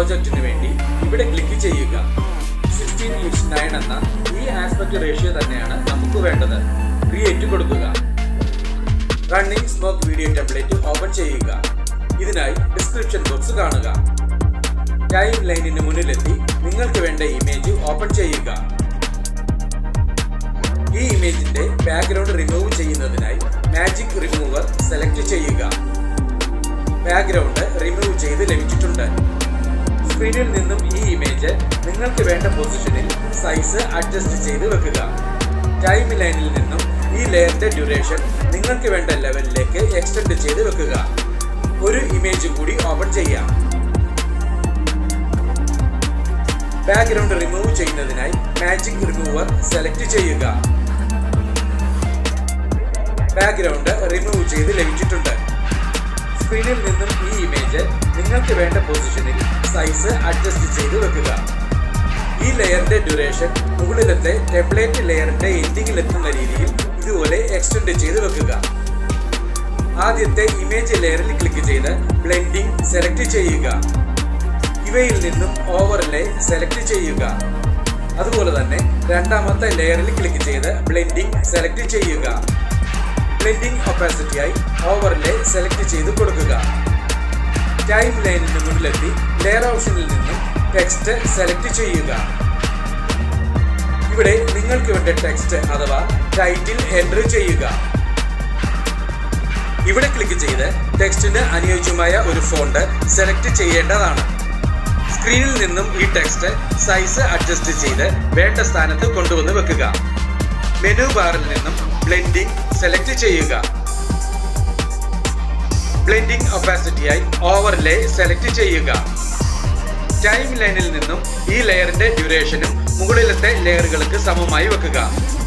പ്രോജക്റ്റിന് വേണ്ടി ഇവിടെ ക്ലിക്ക് ചെയ്യുക സിക്സ്റ്റീൻ ഇൻസ് നയൻ എന്ന ഈ ആസ്പെക്ട് റേഷ്യോ തന്നെയാണ് നമുക്ക് വേണ്ടത് ക്രിയേറ്റ് കൊടുക്കുക running smoke video template open ചെയ്യുക ഇതിനായി ഡിസ്ക്രിപ്ഷൻ ബോക്സ് കാണുക ടൈം ലൈനിന് മുന്നിലെത്തി നിങ്ങൾക്ക് വേണ്ട ഇമേജ് ഓപ്പൺ ചെയ്യുക ഈ ഇമേജിന്റെ ബാക്ക്ഗ്രൗണ്ട് റിമൂവ് ചെയ്യുന്നതിനായി മാജിക് റിമൂവർ സെലക്ട് ചെയ്യുക ബാക്ക്ഗ്രൗണ്ട് റിമൂവ് ചെയ്ത് ലഭിച്ചിട്ടുണ്ട് സ്ക്രീനിൽ നിന്നും ഈ ഇമേജ് നിങ്ങൾക്ക് വേണ്ട പൊസിഷനിൽ സൈസ് അഡ്ജസ്റ്റ് ചെയ്ത് വെക്കുക ടൈം ലൈനിൽ നിന്നും ഈ ലെയറിന്റെ ഡ്യൂറേഷൻ നിങ്ങൾക്ക് വേണ്ട ലെവലിലേക്ക് എക്സ്റ്റെൻഡ് ചെയ്ത് വെക്കുക ഒരു ഇമേജ് കൂടി ഓപ്പൺ ചെയ്യാം ബാക്ക്ഗ്രൗണ്ട് റിമൂവ് ചെയ്യുന്നതിനായി മാജിക് റിമൂവർ സെലക്ട് ചെയ്യുക ബാക്ക്ഗ്രൗണ്ട് റിമൂവ് ചെയ്ത് ലഭിച്ചിട്ടുണ്ട് സ്ക്രീനിൽ നിന്നും ഈ ഇമേജ് നിങ്ങൾക്ക് വേണ്ട പൊസിഷനിൽ സൈസ് അഡ്ജസ്റ്റ് ചെയ്ത് വെക്കുക ഈ ലെയറിന്റെ ഡ്യൂറേഷൻ മുകളിലത്തെ ടെംപ്ലേറ്റ് ലെയറിന്റെ എൻഡിങ്ങിൽ എത്തുന്ന രീതിയിൽ ഇതുപോലെ എക്സ്റ്റെൻഡ് ചെയ്ത് വെക്കുക ആദ്യത്തെ ഇമേജ് ലെയറിൽ ക്ലിക്ക് ചെയ്ത് ബ്ലെൻഡിംഗ് സെലക്ട് ചെയ്യുക ഇവയിൽ നിന്നും ഓവർലേ സെലക്ട് ചെയ്യുക അതുപോലെ തന്നെ രണ്ടാമത്തെ ലെയറിൽ ക്ലിക്ക് ചെയ്ത് ബ്ലെൻഡിംഗ് സെലക്ട് ചെയ്യുക ബ്ലെൻഡിംഗ് ഒപ്പാസിറ്റിയായി ഓവർലേ സെലക്ട് ചെയ്ത് കൊടുക്കുക ടൈം ലൈനിന് മുന്നിലെത്തി ലെയർ ഓപ്ഷനിൽ നിന്നും ടെക്സ്റ്റ് സെലക്ട് ചെയ്യുക ഇവിടെ നിങ്ങൾക്ക് വേണ്ട ടെക്സ്റ്റ് അഥവാ ടൈറ്റിൽ എൻ്റർ ചെയ്യുക ഇവിടെ ക്ലിക്ക് ചെയ്ത് ടെക്സ്റ്റിന് അനുയോജ്യമായ ഒരു ഫോണ്ട് സെലക്ട് ചെയ്യേണ്ടതാണ് സ്ക്രീനിൽ നിന്നും ഈ ടെക്സ്റ്റ് സൈസ് അഡ്ജസ്റ്റ് ചെയ്ത് വേണ്ട സ്ഥാനത്ത് കൊണ്ടുവന്ന് വെക്കുക മെനു ബാറിൽ നിന്നും ബ്ലെൻഡിംഗ് സെലക്ട് ചെയ്യുക ബ്ലെൻഡിംഗ് ഒപ്പാസിറ്റിയായി ഓവർലേ സെലക്ട് ചെയ്യുക ടൈം ലൈനിൽ നിന്നും ഈ ലെയറിന്റെ ഡ്യൂറേഷനും മുകളിലത്തെ ലെയറുകൾക്ക് സമമായി വെക്കുക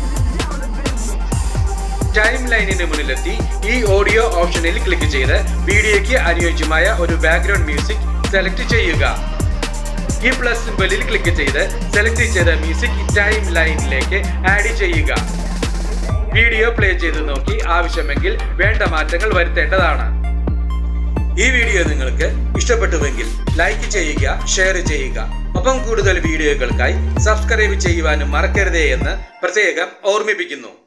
ടൈം ലൈനിന് മുന്നിലെത്തി ഈ ഓഡിയോ ഓപ്ഷനിൽ ക്ലിക്ക് ചെയ്ത് വീഡിയോയ്ക്ക് അനുയോജ്യമായ ഒരു ബാക്ക്ഗ്രൗണ്ട് മ്യൂസിക് സെലക്ട് ചെയ്യുക ഈ പ്ലസ് സിമ്പലിൽ ക്ലിക്ക് ചെയ്ത് സെലക്ട് ചെയ്ത മ്യൂസിക് ടൈം ലൈനിലേക്ക് ആഡ് ചെയ്യുക വീഡിയോ പ്ലേ ചെയ്ത് നോക്കി ആവശ്യമെങ്കിൽ വേണ്ട മാറ്റങ്ങൾ വരുത്തേണ്ടതാണ് ഈ വീഡിയോ നിങ്ങൾക്ക് ഇഷ്ടപ്പെട്ടുവെങ്കിൽ ലൈക്ക് ചെയ്യുക ഷെയർ ചെയ്യുക ഒപ്പം കൂടുതൽ വീഡിയോകൾക്കായി സബ്സ്ക്രൈബ് ചെയ്യുവാനും മറക്കരുതേ എന്ന് പ്രത്യേകം ഓർമ്മിപ്പിക്കുന്നു